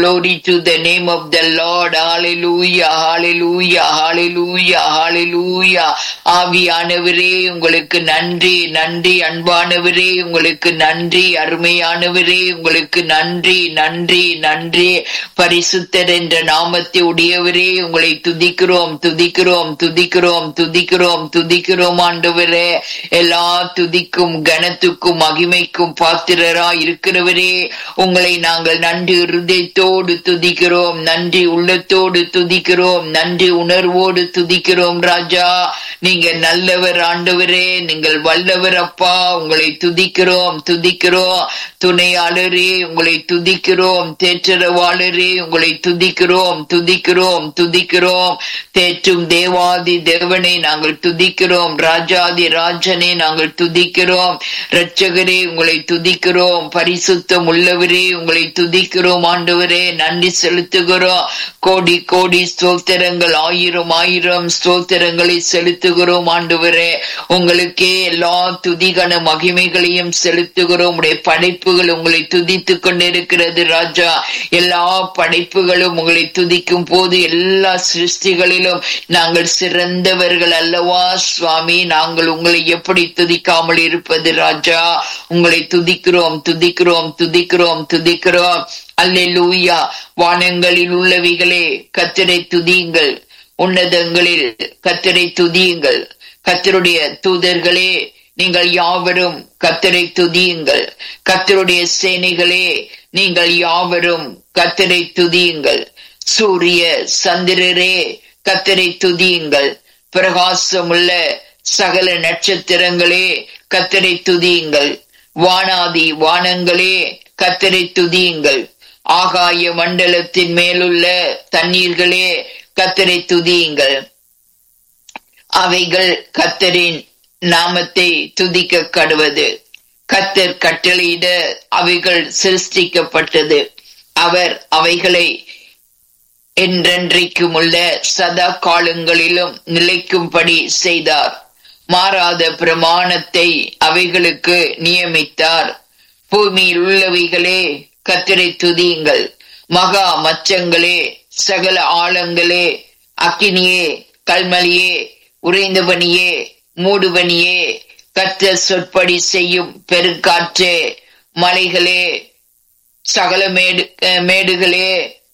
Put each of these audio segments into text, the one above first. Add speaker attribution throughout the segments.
Speaker 1: glory to the name of the Lord. Hallelujah, hallelujah, hallelujah, hallelujah. ஆவியானவரே உங்களுக்கு நன்றி நன்றி அன்பானவரே உங்களுக்கு நன்றி அருமையானவரே உங்களுக்கு நன்றி நன்றி நன்றி பரிசுத்தர் என்ற நாமத்தை உடையவரே உங்களை துதிக்கிறோம் துதிக்கிறோம் துதிக்கிறோம் துதிக்கிறோம் துதிக்கிறோம் ஆண்டவரே எல்லா துதிக்கும் கனத்துக்கும் மகிமைக்கும் பாத்திரரா இருக்கிறவரே உங்களை நாங்கள் நன்றி இருதயத்தோடு துதிக்கிறோம் நன்றி உள்ளத்தோடு துதிக்கிறோம் நன்றி உணர்வோடு துதிக்கிறோம் ராஜா நீங்க நல்லவர் ஆண்டவரே நீங்கள் வல்லவர் அப்பா உங்களை துதிக்கிறோம் துதிக்கிறோம் துணையாளரே உங்களை துதிக்கிறோம் தேற்றரவாளரே உங்களை துதிக்கிறோம் துதிக்கிறோம் துதிக்கிறோம் தேற்றும் தேவாதி தேவனை நாங்கள் துதிக்கிறோம் ராஜாதி ராஜனை நாங்கள் துதிக்கிறோம் இரட்சகரே உங்களை துதிக்கிறோம் பரிசுத்தம் உள்ளவரே உங்களை துதிக்கிறோம் ஆண்டவரே நன்றி செலுத்துகிறோம் கோடி கோடி ஸ்தோத்திரங்கள் ஆயிரம் ஆயிரம் ஸ்தோத்திரங்களை செலுத்துகிறோம் ஆண்டவரே உங்களுக்கே எல்லா துதிகன மகிமைகளையும் செலுத்துகிறோம் உடைய படைப்புகள் உங்களை துதித்துக் கொண்டிருக்கிறது ராஜா எல்லா படைப்புகளும் உங்களை துதிக்கும் போது எல்லா சிருஷ்டிகளிலும் நாங்கள் சிறந்தவர்கள் அல்லவா சுவாமி நாங்கள் உங்களை எப்படி துதிக்காமல் இருப்பது ராஜா உங்களை துதிக்கிறோம் துதிக்கிறோம் துதிக்கிறோம் துதிக்கிறோம் அல்லேலூயா வானங்களில் உள்ளவைகளே கத்திரை துதியுங்கள் உன்னதங்களில் கத்திரை துதியுங்கள் கத்தருடைய தூதர்களே நீங்கள் யாவரும் கத்தரை துதியுங்கள் கத்தருடைய சேனைகளே நீங்கள் யாவரும் கத்தரை துதியுங்கள் சூரிய சந்திரரே கத்தரை துதியுங்கள் பிரகாசமுள்ள சகல நட்சத்திரங்களே கத்தரை துதியுங்கள் வானாதி வானங்களே கத்தரை துதியுங்கள் ஆகாய மண்டலத்தின் மேலுள்ள தண்ணீர்களே கத்தரை துதியுங்கள் அவைகள் கத்தரின் நாமத்தை துதிக்க கடுவது கத்தர் கட்டளையிட அவைகள் சிருஷ்டிக்கப்பட்டது அவர் அவைகளை என்றென்றைக்கும் உள்ள சதா காலங்களிலும் நிலைக்கும்படி செய்தார் மாறாத பிரமாணத்தை அவைகளுக்கு நியமித்தார் பூமியில் உள்ளவைகளே கத்திரை துதியுங்கள் மகா மச்சங்களே சகல ஆழங்களே அக்கினியே கல்மலியே உறைந்தபனியே மூடுபனியே கத்த சொற்படி செய்யும் பெருக்காற்றே மலைகளே சகல மேடு மேடுகளே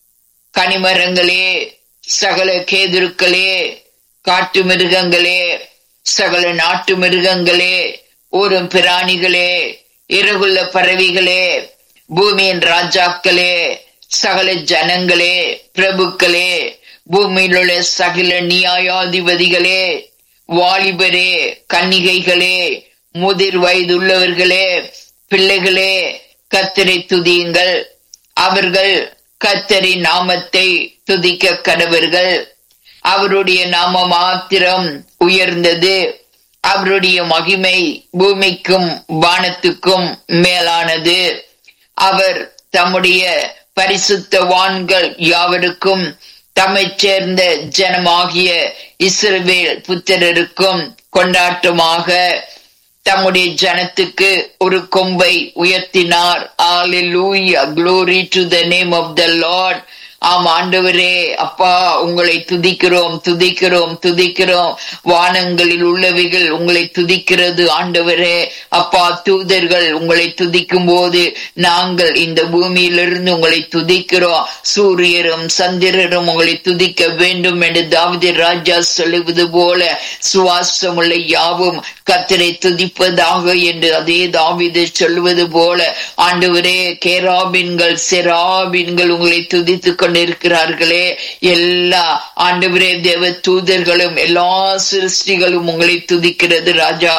Speaker 1: கனிமரங்களே சகல கேதுருக்களே காட்டு மிருகங்களே சகல நாட்டு மிருகங்களே ஊரும் பிராணிகளே இறகுள்ள பறவைகளே பூமியின் ராஜாக்களே சகல ஜனங்களே பிரபுக்களே பூமியில் உள்ள சகல நியாயாதிபதிகளே வாலிபரே கன்னிகைகளே முதிர் வயதுள்ளவர்களே பிள்ளைகளே கத்தரை துதியுங்கள் அவர்கள் கத்தரின் நாமத்தை துதிக்க கடவர்கள் அவருடைய நாம மாத்திரம் உயர்ந்தது அவருடைய மகிமை பூமிக்கும் வானத்துக்கும் மேலானது அவர் தம்முடைய பரிசுத்தவான்கள் யாவருக்கும் தம்மை சேர்ந்த ஜனமாகிய இஸ்ரவேல் புத்திரருக்கும் கொண்டாட்டமாக தம்முடைய ஜனத்துக்கு ஒரு கொம்பை உயர்த்தினார் Hallelujah glory to the name of the Lord ஆம் ஆண்டவரே அப்பா உங்களை துதிக்கிறோம் துதிக்கிறோம் துதிக்கிறோம் வானங்களில் உள்ளவைகள் உங்களை துதிக்கிறது ஆண்டவரே அப்பா தூதர்கள் உங்களை துதிக்கும் போது நாங்கள் இந்த பூமியிலிருந்து உங்களை துதிக்கிறோம் சூரியரும் சந்திரரும் உங்களை துதிக்க வேண்டும் என்று தாவித ராஜா சொல்லுவது போல சுவாசமுள்ள யாவும் கத்தரை துதிப்பதாக என்று அதே தாவிது சொல்லுவது போல ஆண்டவரே கேராபின்கள் செராபின்கள் உங்களை துதித்துக் கொண்டிருக்கிறார்களே எல்லா ஆண்டவரே தேவ தூதர்களும் எல்லா சிருஷ்டிகளும் உங்களை துதிக்கிறது ராஜா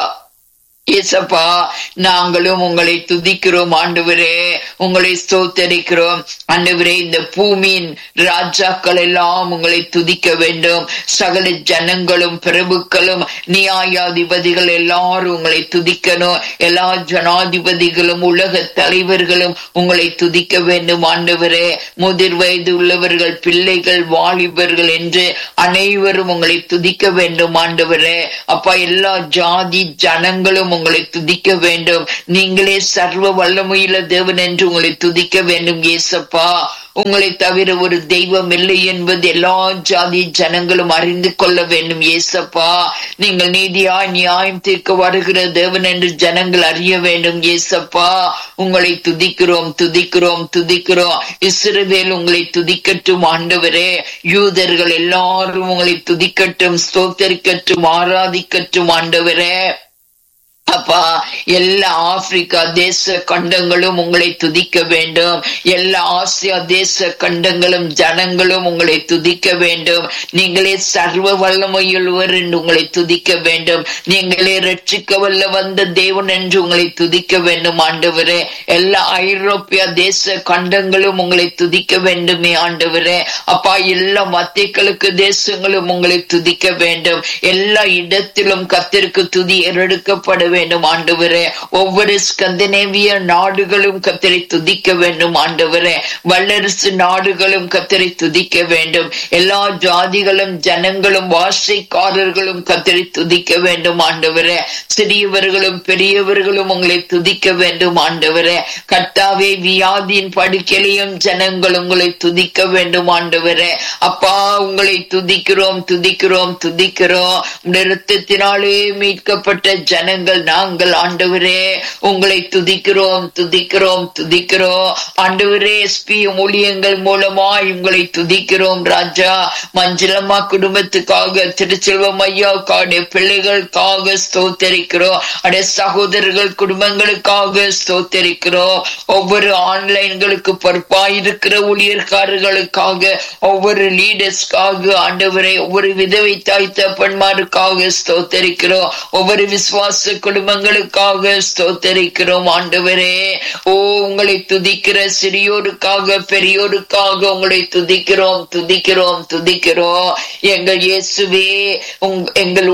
Speaker 1: ஏசப்பா நாங்களும் உங்களை துதிக்கிறோம் ஆண்டவரே உங்களை ஸ்தோத்தரிக்கிறோம் ஆண்டவரே இந்த பூமியின் ராஜாக்கள் எல்லாம் உங்களை துதிக்க வேண்டும் சகல ஜனங்களும் பிரபுக்களும் நியாயாதிபதிகள் எல்லாரும் உங்களை துதிக்கணும் எல்லா ஜனாதிபதிகளும் உலக தலைவர்களும் உங்களை துதிக்க வேண்டும் ஆண்டவரே முதிர் வயது உள்ளவர்கள் பிள்ளைகள் வாலிபர்கள் என்று அனைவரும் உங்களை துதிக்க வேண்டும் ஆண்டவரே அப்பா எல்லா ஜாதி ஜனங்களும் உங்களை துதிக்க வேண்டும் நீங்களே சர்வ வல்லமையுள்ள தேவன் என்று உங்களை துதிக்க வேண்டும் ஏசப்பா உங்களை தவிர ஒரு தெய்வம் இல்லை என்பது எல்லா ஜாதி ஜனங்களும் அறிந்து கொள்ள வேண்டும் ஏசப்பா நீங்கள் நீதியாய் நியாயம் தீர்க்க வருகிற தேவன் என்று ஜனங்கள் அறிய வேண்டும் ஏசப்பா உங்களை துதிக்கிறோம் துதிக்கிறோம் துதிக்கிறோம் இஸ்ரவேல் உங்களை துதிக்கட்டும் ஆண்டவரே யூதர்கள் எல்லாரும் உங்களை துதிக்கட்டும் ஸ்தோத்தரிக்கட்டும் ஆராதிக்கட்டும் ஆண்டவரே அப்பா எல்லா ஆப்பிரிக்கா தேச கண்டங்களும் உங்களை துதிக்க வேண்டும் எல்லா ஆசியா தேச கண்டங்களும் ஜனங்களும் உங்களை துதிக்க வேண்டும் நீங்களே சர்வ வல்லமையுள்ளவர் என்று உங்களை துதிக்க வேண்டும் நீங்களே ரட்சிக்க வல்ல வந்த தேவன் என்று உங்களை துதிக்க வேண்டும் ஆண்டவரே எல்லா ஐரோப்பிய தேச கண்டங்களும் உங்களை துதிக்க வேண்டுமே ஆண்டவரே அப்பா எல்லா மத்தியக்களுக்கு தேசங்களும் உங்களை துதிக்க வேண்டும் எல்லா இடத்திலும் கத்திற்கு துதி ஏறெடுக்கப்பட வேண்டும் ஆண்டவரே ஒவ்வொரு ஸ்கந்தனேவிய நாடுகளும் கத்தரை துதிக்க வேண்டும் ஆண்டவரே வல்லரசு நாடுகளும் கத்தரை துதிக்க வேண்டும் எல்லா ஜாதிகளும் ஜனங்களும் வாசைக்காரர்களும் கத்தரை துதிக்க வேண்டும் ஆண்டவரே சிறியவர்களும் பெரியவர்களும் உங்களை துதிக்க வேண்டும் ஆண்டவரே கர்த்தாவே வியாதியின் படுக்கையிலையும் ஜனங்கள் உங்களை துதிக்க வேண்டும் ஆண்டவரே அப்பா உங்களை துதிக்கிறோம் துதிக்கிறோம் துதிக்கிறோம் நிறுத்தத்தினாலே மீட்கப்பட்ட ஜனங்கள் நாங்கள் ஆண்டவரே உங்களை துதிக்கிறோம் துதிக்கிறோம் துதிக்கிறோம் ஆண்டவரே எஸ்பி ஊழியங்கள் மூலமாய் உங்களை துதிக்கிறோம் ராஜா மஞ்சளம்மா குடும்பத்துக்காக திருச்செல்வம் ஐயாவுக்காக பிள்ளைகளுக்காக ஸ்தோத்தரிக்கிறோம் அடைய சகோதரர்கள் குடும்பங்களுக்காக ஸ்தோத்தரிக்கிறோம் ஒவ்வொரு ஆன்லைன்களுக்கு பொறுப்பாய் இருக்கிற ஊழியர்காரர்களுக்காக ஒவ்வொரு லீடர்ஸ்க்காக ஆண்டவரை ஒவ்வொரு விதவை தாய் தப்பன்மாருக்காக ஸ்தோத்தரிக்கிறோம் ஒவ்வொரு விசுவாச குடும்பங்களுக்காக ஸ்தோத்தரிக்கிறோம் ஆண்டவரே ஓ உங்களை துதிக்கிற சிறியோருக்காக பெரியோருக்காக உங்களை துதிக்கிறோம் துதிக்கிறோம் துதிக்கிறோம் எங்கள் இயேசுவே உங்- எங்கள்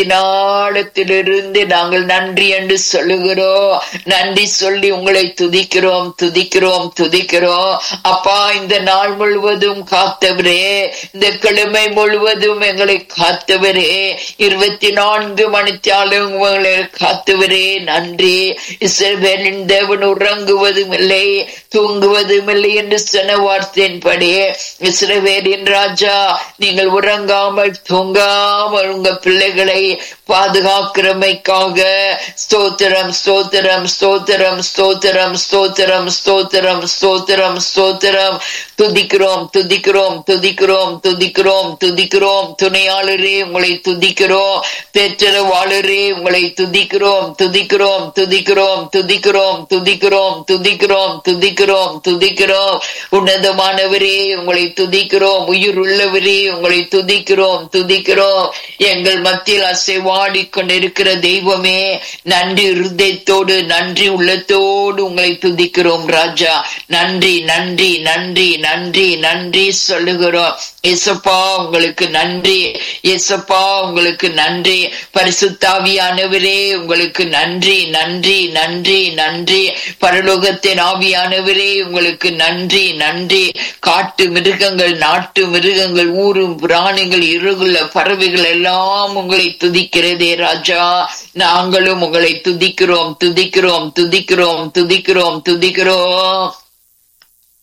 Speaker 1: உள்ளத்தினாடத்திலிருந்து நாங்கள் நன்றி என்று சொல்லுகிறோம் நன்றி சொல்லி உங்களை துதிக்கிறோம் துதிக்கிறோம் துதிக்கிறோம் அப்பா இந்த நாள் முழுவதும் காத்தவரே இந்த கிழமை முழுவதும் எங்களை காத்தவரே இருபத்தி நான்கு மணித்தாலும் உங்களை காத்தவரே நன்றி இஸ்ரவேலின் தேவன் உறங்குவதும் இல்லை தூங்குவதும் இல்லை என்று சொன்ன வார்த்தையின்படி இஸ்ரவேலின் ராஜா நீங்கள் உறங்காமல் தூங்காமல் உங்க பிள்ளைகளை பாதுகாக்கிறமைக்காக ஸ்தோத்திரம் ஸ்தோத்திரம் ஸ்தோத்திரம் ஸ்தோத்திரம் ஸ்தோத்திரம் ஸ்தோத்திரம் ஸ்தோத்திரம் ஸ்தோத்திரம் துதிக்கிறோம் துதிக்கிறோம் துதிக்கிறோம் துதிக்கிறோம் துதிக்கிறோம் துணையாளரே உங்களை துதிக்கிறோம் பெற்றவாளரே உங்களை துதிக்கிறோம் துதிக்கிறோம் துதிக்கிறோம் துதிக்கிறோம் துதிக்கிறோம் துதிக்கிறோம் துதிக்கிறோம் துதிக்கிறோம் உன்னதமானவரே உங்களை துதிக்கிறோம் உயிர் உள்ளவரே உங்களை துதிக்கிறோம் துதிக்கிறோம் எங்கள் மத்தியில் அசைவாடி கொண்டிருக்கிற தெய்வமே நன்றி இருதயத்தோடு நன்றி உள்ளத்தோடு உங்களை துதிக்கிறோம் ராஜா நன்றி நன்றி நன்றி நன்றி நன்றி சொல்லுகிறோம் இசப்பா உங்களுக்கு நன்றி இசப்பா உங்களுக்கு நன்றி பரிசுத்தாவியானவரே உங்களுக்கு நன்றி நன்றி நன்றி நன்றி பரலோகத்தின் ஆவியானவரே உங்களுக்கு நன்றி நன்றி காட்டு மிருகங்கள் நாட்டு மிருகங்கள் ஊரும் பிராணிகள் இருகுள்ள பறவைகள் எல்லாம் உங்களை துதிக்கிறதே ராஜா நாங்களும் உங்களை துதிக்கிறோம் துதிக்கிறோம் துதிக்கிறோம் துதிக்கிறோம் துதிக்கிறோம்